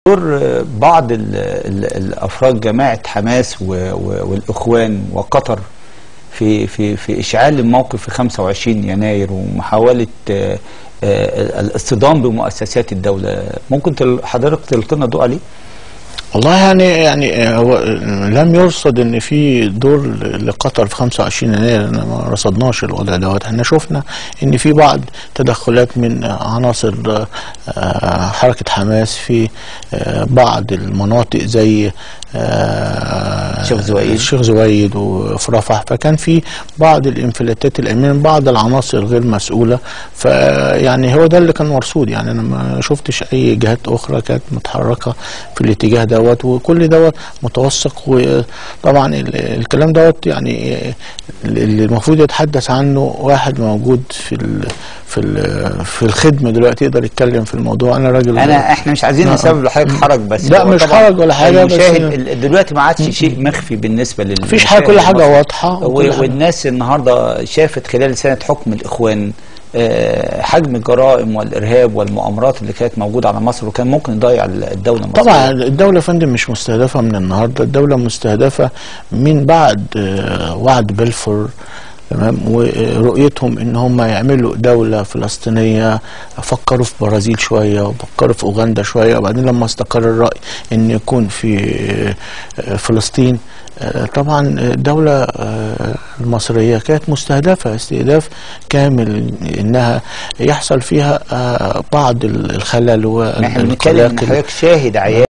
دكتور بعض ال ال الافراد جماعه حماس و و والاخوان وقطر في في في اشعال الموقف في 25 يناير ومحاوله آه، آه، الاصطدام بمؤسسات الدوله ممكن تل- حضرتك تلقي لنا ضوء عليه؟ والله يعني يعني هو لم يرصد ان في دور لقطر في 25 يناير أنا ما رصدناش الوضع دوت احنا شفنا ان في بعض تدخلات من عناصر آه، حركه حماس في آه، بعض المناطق زي آه، الشيخ زويد. الشيخ زويد وفي رفح فكان في بعض الانفلاتات الامنيه من بعض العناصر غير مسؤوله فيعني هو ده اللي كان مرصود يعني انا ما شفتش اي جهات اخرى كانت متحركه في الاتجاه دوت وكل دوت متوثق وطبعا ال- الكلام دوت يعني اللي المفروض يتحدث عنه واحد موجود في ال في ال في الخدمه دلوقتي يقدر يتكلم في الموضوع انا راجل انا احنا مش عايزين آه. نسبب لحضرتك حرج بس لا، هو مش طبعاً حرج ولا حاجة، بس- المشاهد ال- دلوقتي ما عادش شيء مخفي بالنسبه لل مفيش حاجة، كل حاجة واضحة وكل و- حاجة- والناس النهارده شافت خلال سنه حكم الاخوان آه، حجم الجرائم والارهاب والمؤامرات اللي كانت موجوده على مصر وكان ممكن يضيع الدوله المصريه طبعا الدولة يا فندم مش مستهدفة من النهاردة الدولة مستهدفة من بعد آه، وعد بلفور تمام ورؤيتهم ان هم يعملوا دولة فلسطينية فكروا في برازيل شوية وفكروا في اوغندا شوية وبعدين لما استقر الرأي ان يكون في آه، فلسطين آه، طبعا الدولة آه، المصرية كانت مستهدفة استهداف كامل انها يحصل فيها آه، بعض الخلل احنا بنتكلم ان والقلاقل حضرتك شاهد عيان